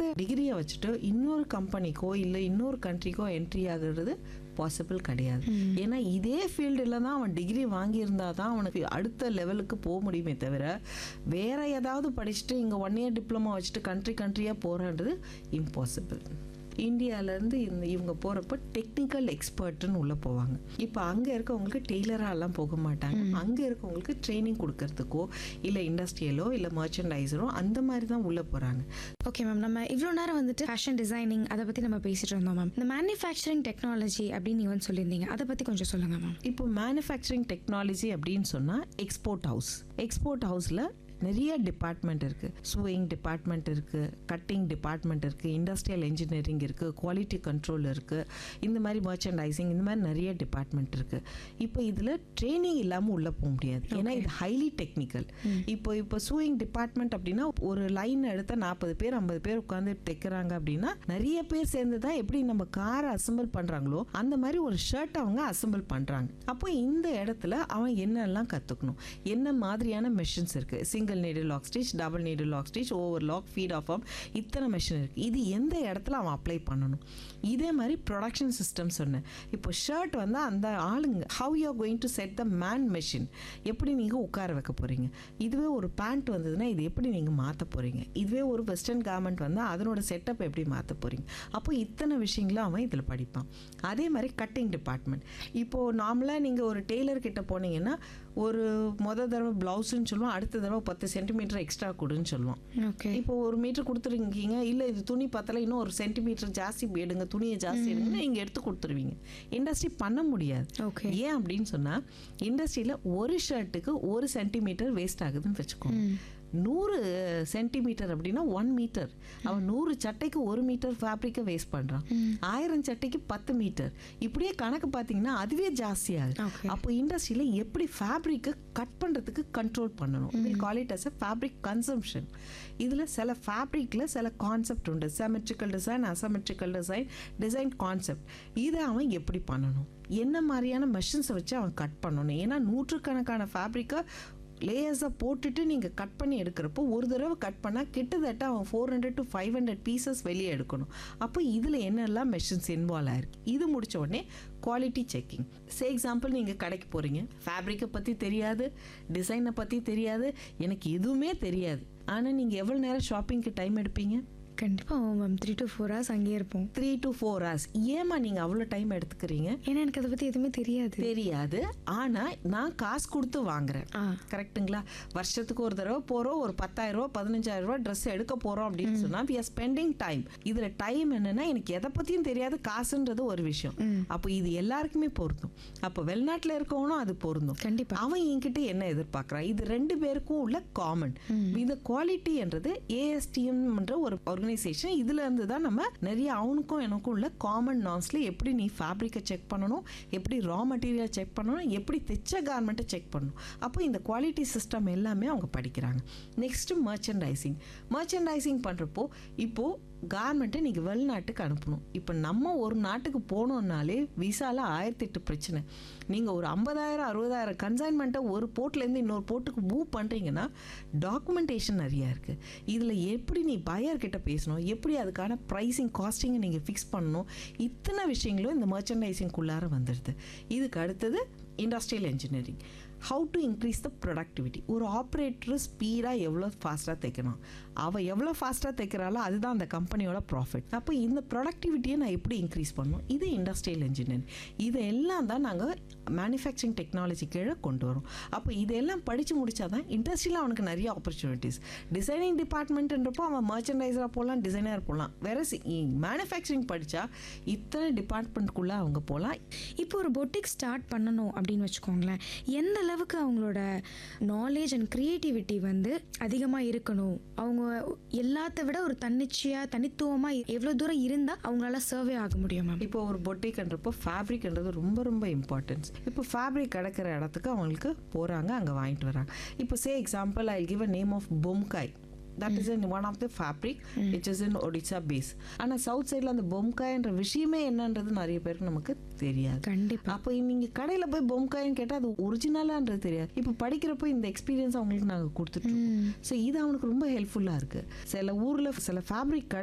அந்த டிகிரியை வச்சுட்டு இன்னொரு கம்பெனிக்கோ இல்லை இன்னொரு கண்ட்ரிக்கோ என்ட்ரி ஆகுறது பாசிபிள் கிடையாது ஏன்னா இதே ஃபீல்டில் தான் அவன் டிகிரி வாங்கியிருந்தா தான் அவனுக்கு அடுத்த லெவலுக்கு போக முடியுமே தவிர வேற ஏதாவது படிச்சுட்டு இங்கே ஒன் இயர் டிப்ளமா வச்சுட்டு கண்ட்ரி கண்ட்ரியாக போகிறன்றது இம்பாசிபிள் இந்தியாவிலேருந்து இந்த இவங்க போகிறப்ப டெக்னிக்கல் எக்ஸ்பர்ட்னு உள்ளே போவாங்க இப்போ அங்கே இருக்கவங்களுக்கு டெய்லராலாம் போக மாட்டாங்க அங்கே இருக்கவங்களுக்கு ட்ரைனிங் கொடுக்கறதுக்கோ இல்லை இண்டஸ்ட்ரியலோ இல்லை மர்ச்சன்டைசரோ அந்த மாதிரி தான் உள்ளே போகிறாங்க ஓகே மேம் நம்ம இவ்வளோ நேரம் வந்துட்டு ஃபேஷன் டிசைனிங் அதை பற்றி நம்ம பேசிட்டு இருந்தோம் மேம் இந்த மேனுஃபேக்சரிங் டெக்னாலஜி அப்படின்னு நீங்கள் வந்து சொல்லியிருந்தீங்க அதை பற்றி கொஞ்சம் சொல்லுங்கள் மேம் இப்போ மேனுஃபேக்சரிங் டெக்னாலஜி அப்படின்னு சொன்னால் எக்ஸ்போர்ட் ஹவுஸ் எக்ஸ்போர்ட் ஹவுஸில் நிறைய டிபார்ட்மெண்ட் இருக்குது சூயிங் டிபார்ட்மெண்ட் இருக்குது கட்டிங் டிபார்ட்மெண்ட் இருக்குது இண்டஸ்ட்ரியல் இன்ஜினியரிங் இருக்குது குவாலிட்டி கண்ட்ரோல் இருக்குது இந்த மாதிரி மர்ச்சன்டைசிங் இந்த மாதிரி நிறைய டிபார்ட்மெண்ட் இருக்குது இப்போ இதில் ட்ரைனிங் இல்லாமல் உள்ளே போக முடியாது ஏன்னா இது ஹைலி டெக்னிக்கல் இப்போ இப்போ சூயிங் டிபார்ட்மெண்ட் அப்படின்னா ஒரு லைன் எடுத்த நாற்பது பேர் ஐம்பது பேர் உட்காந்து தைக்கிறாங்க அப்படின்னா நிறைய பேர் சேர்ந்து தான் எப்படி நம்ம காரை அசம்பிள் பண்ணுறாங்களோ அந்த மாதிரி ஒரு ஷர்ட் அவங்க அசம்பிள் பண்ணுறாங்க அப்போ இந்த இடத்துல அவன் என்னெல்லாம் கற்றுக்கணும் என்ன மாதிரியான மெஷின்ஸ் இருக்குது single needle lock stitch double needle lock stitch over lock feed off arm இத்தனை மெஷின் இருக்குது இது எந்த இடத்துல அவன் அப்ளை பண்ணணும் இதே மாதிரி ப்ரொடக்ஷன் சிஸ்டம் சொன்னேன் இப்போ ஷர்ட் வந்து அந்த ஆளுங்க how you are going to set the man machine எப்படி நீங்கள் உட்கார வைக்க போகிறீங்க இதுவே ஒரு பேண்ட் வந்ததுன்னா இது எப்படி நீங்கள் மாற்ற போகிறீங்க இதுவே ஒரு வெஸ்டர்ன் கார்மெண்ட் வந்தால் அதனோட செட்டப் எப்படி மாற்ற போகிறீங்க அப்போ இத்தனை விஷயங்களும் அவன் இதில் படிப்பான் அதே மாதிரி கட்டிங் டிபார்ட்மெண்ட் இப்போது நார்மலாக நீங்கள் ஒரு டெய்லர் கிட்ட போனீங்கன்னா ஒரு மொதல் தடவை ப்ளவுஸ்ன்னு சொல்லுவோம் அடுத்த தடவை பத்து சென்டிமீட்டர் எக்ஸ்ட்ரா கொடுன்னு சொல்லுவோம் ஓகே இப்போ ஒரு மீட்டர் கொடுத்துருக்கீங்க இல்லை இது துணி பத்தல இன்னும் ஒரு சென்டிமீட்டர் ஜாஸ்தி எடுங்க துணியை ஜாஸ்தி எடுங்க நீங்கள் எடுத்து கொடுத்துருவீங்க இண்டஸ்ட்ரி பண்ண முடியாது ஓகே ஏன் அப்படின்னு சொன்னால் இண்டஸ்ட்ரியில் ஒரு ஷர்ட்டுக்கு ஒரு சென்டிமீட்டர் வேஸ்ட் ஆகுதுன்னு வச்சுக்கோங்க நூறு சென்டிமீட்டர் அப்படின்னா ஒன் மீட்டர் அவன் நூறு சட்டைக்கு ஒரு மீட்டர் ஃபேப்ரிக்கை வேஸ்ட் பண்ணுறான் ஆயிரம் சட்டைக்கு பத்து மீட்டர் இப்படியே கணக்கு பார்த்தீங்கன்னா அதுவே ஜாஸ்தியாகுது Okay. அப்போ இண்டஸ்ட்ரியில் எப்படி ஃபேப்ரிக்கை கட் பண்ணுறதுக்கு கண்ட்ரோல் பண்ணணும் will call it as a fabric consumption இதில் சில ஃபேப்ரிக்கில் சில கான்செப்ட் உண்டு symmetrical design asymmetrical design design concept இதை அவன் எப்படி பண்ணணும் என்ன மாதிரியான மெஷின்ஸை வச்சு அவன் கட் பண்ணணும் ஏன்னா நூற்றுக்கணக்கான ஃபேப்ரிக்கை லேயர்ஸை போட்டுட்டு நீங்கள் கட் பண்ணி எடுக்கிறப்போ ஒரு தடவை கட் பண்ணால் கிட்டத்தட்ட அவன் four hundred to five hundred pieces வெளியே எடுக்கணும் அப்போ இதில் என்னெல்லாம் மெஷின்ஸ் இன்வால்வ் ஆயிருக்கு இது முடிச்ச உடனே குவாலிட்டி செக்கிங் சே எக்ஸாம்பிள் நீங்கள் கடைக்கு போகிறீங்க ஃபேப்ரிக்கை பற்றி தெரியாது டிசைனை பற்றி தெரியாது எனக்கு எதுவுமே தெரியாது ஆனால் நீங்கள் எவ்வளோ நேரம் ஷாப்பிங்க்கு டைம் எடுப்பீங்க கண்டிப்பாக ஆகும் ma'am three to four hours அங்கேயே இருப்போம் த்ரீ டு ஃபோர் ஹவர்ஸ் ஏமா நீங்கள் அவ்வளோ டைம் எடுத்துக்கிறீங்க ஏன்னா எனக்கு அதை பற்றி எதுவுமே தெரியாது தெரியாது ஆனால் நான் காசு கொடுத்து வாங்குறேன் ஆ கரெக்ட்டுங்களா வருஷத்துக்கு ஒரு தடவை போகிறோம் ஒரு பத்தாயிரம் ரூபா பதினஞ்சாயிரம் ரூபா ட்ரெஸ் எடுக்க போகிறோம் அப்படின்னு சொன்னால் வி ஆர் ஸ்பெண்டிங் டைம் இதில் டைம் என்னன்னா எனக்கு எதை பற்றியும் தெரியாது காசுன்றது ஒரு விஷயம் அப்போ இது எல்லாருக்குமே பொருந்தும் அப்போ வெளிநாட்டில் இருக்கவனும் அது பொருந்தும் கண்டிப்பா அவன் என்கிட்ட என்ன எதிர்பார்க்குறான் இது ரெண்டு பேருக்கும் உள்ள காமன் இந்த குவாலிட்டி என்றது ஏஎஸ்டிஎம்ன்ற ஒரு ஆர்கனைசேஷன் இதுல இருந்து தான் நம்ம நிறைய அவனுக்கும் எனக்கும் உள்ள காமன் நார்ம்ஸ்ல எப்படி நீ ஃபேப்ரிக்கை செக் பண்ணணும் எப்படி ரா மெட்டீரியல் செக் பண்ணணும் எப்படி தைச்ச கார்மெண்ட்டை செக் பண்ணணும் அப்போ இந்த குவாலிட்டி சிஸ்டம் எல்லாமே அவங்க படிக்கிறாங்க நெக்ஸ்ட் மர்ச்சன்டைசிங் மர்ச்சன்டைசிங் பண்ணுறப்போ இப்போ கார்மெண்ட்டை நீங்கள் வெளிநாட்டுக்கு அனுப்பணும் இப்போ நம்ம ஒரு நாட்டுக்கு போனோம்னாலே விசால ஆயிரத்தி எட்டு பிரச்சனை நீங்கள் ஒரு ஐம்பதாயிரம் அறுபதாயிரம் கன்சைன்மெண்ட்டை ஒரு போர்ட்லேருந்து இன்னொரு போர்ட்டுக்கு மூவ் பண்ணுறீங்கன்னா டாக்குமெண்டேஷன் நிறையா இருக்குது இதில் எப்படி நீ buyer கிட்ட பேசணும் எப்படி அதுக்கான ப்ரைஸிங் காஸ்டிங்கை நீங்கள் ஃபிக்ஸ் பண்ணணும் இத்தனை விஷயங்களும் இந்த மர்ச்சன்டைசிங்குள்ளார வந்துடுது இதுக்கு அடுத்தது industrial engineering how to increase the productivity ஒரு ஆப்ரேட்டர் ஸ்பீடாக எவ்வளோ ஃபாஸ்ட்டாக தைக்கணும் அவள் எவ்வளோ ஃபாஸ்ட்டாக தைக்கிறாளோ அதுதான் அந்த கம்பெனியோட ப்ராஃபிட் அப்போ இந்த ப்ரொடக்டிவிட்டியை நான் எப்படி இன்க்ரீஸ் பண்ணணும் இது இண்டஸ்ட்ரியல் இன்ஜினியரிங் இது எல்லாம் தான் நாங்கள் மேனுஃபேக்சரிங் டெக்னாலஜி கீழே கொண்டு வரோம் அப்போ இதெல்லாம் படித்து முடிச்சா தான் இண்டஸ்ட்ரியில் அவனுக்கு நிறைய ஆப்பர்ச்சுனிட்டிஸ் டிசைனிங் டிபார்ட்மெண்ட்ன்றப்போ அவன் மர்ச்சன்டைசராக போகலாம் டிசைனர் போகலாம் வேற மேனுஃபேக்சரிங் படித்தா இத்தனை டிபார்ட்மெண்ட்குள்ளே அவங்க போகலாம் இப்போ ஒரு பொட்டிக் ஸ்டார்ட் பண்ணணும் அப்படின்னு வச்சுக்கோங்களேன் எந்த அளவுக்கு அவங்களோட நாலேஜ் அண்ட் க்ரியேட்டிவிட்டி வந்து அதிகமாக இருக்கணும் அவங்க எல்லாத்த விட ஒரு தன்னிச்சையாக தனித்துவமாக எவ்வளோ தூரம் இருந்தால் அவங்களால சர்வே ஆக முடியும் மேம் இப்போ ஒரு பொட்டிக்ன்றப்போ ஃபேப்ரிக்ன்றது ரொம்ப ரொம்ப இம்பார்ட்டன்ஸ் இப்போ ஃபேப்ரிக் கிடக்கிற இடத்துக்கு அவங்களுக்கு போகிறாங்க அங்கே வாங்கிட்டு வராங்க இப்போ say example I give a name of Bomkai that is in one of the fabric which is in Odisha base ஆனால் சவுத் சைடில் அந்த பொம்காய்ன்ற விஷயமே என்னன்றது நிறைய பேருக்கு நமக்கு தெரியாது கண்டிப்பாக அப்போ நீங்கள் கடையில் போய் பொம்காயின்னு கேட்டால் அது ஒரிஜினலான்றது தெரியாது இப்போ படிக்கிறப்போ இந்த எக்ஸ்பீரியன்ஸ் அவங்களுக்கு நாங்கள் கொடுத்துட்டு ஸோ இது அவனுக்கு ரொம்ப ஹெல்ப்ஃபுல்லாக இருக்குது சில ஊரில் சில ஃபேப்ரிக்